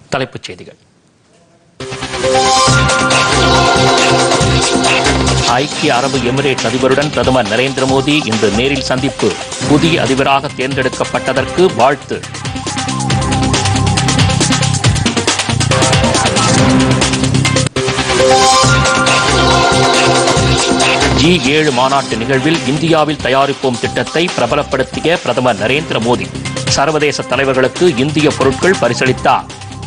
தலைப்புச் செய்திகள் ஐக்கிய அரபு எமிரேட் அதிபருடன் பிரதமர் நரேந்திர மோடி இன்று நேரில் சந்திப்பு புதிய அதிபராக தேர்ந்தெடுக்கப்பட்டதற்கு வாழ்த்து ஜி ஏழு மாநாட்டு நிகழ்வில் இந்தியாவில் தயாரிப்போம் திட்டத்தை பிரபலப்படுத்திய பிரதமர் நரேந்திர மோடி சர்வதேச தலைவர்களுக்கு இந்திய பொருட்கள் பரிசளித்தார்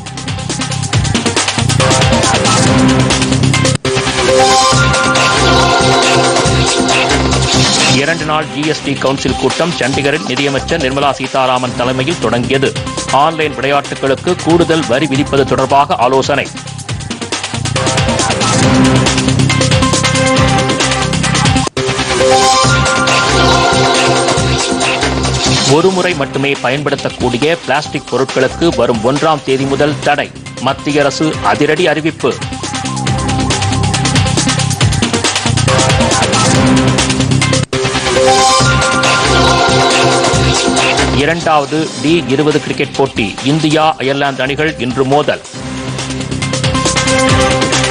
இரண்டு நாள் ஜிஎஸ்டி கவுன்சில் கூட்டம் சண்டிகரில் நிதியமைச்சர் நிர்மலா சீதாராமன் தலைமையில் தொடங்கியது ஆன்லைன் விளையாட்டுகளுக்கு கூடுதல் வரி விதிப்பது தொடர்பாக ஆலோசனை ஒருமுறை மட்டுமே பயன்படுத்தக்கூடிய பிளாஸ்டிக் பொருட்களுக்கு வரும் ஒன்றாம் தேதி முதல் தடை மத்திய அரசு அதிரடி அறிவிப்பு இரண்டாவது டி இருபது கிரிக்கெட் போட்டி இந்தியா அயர்லாந்து அணிகள் இன்று மோதல்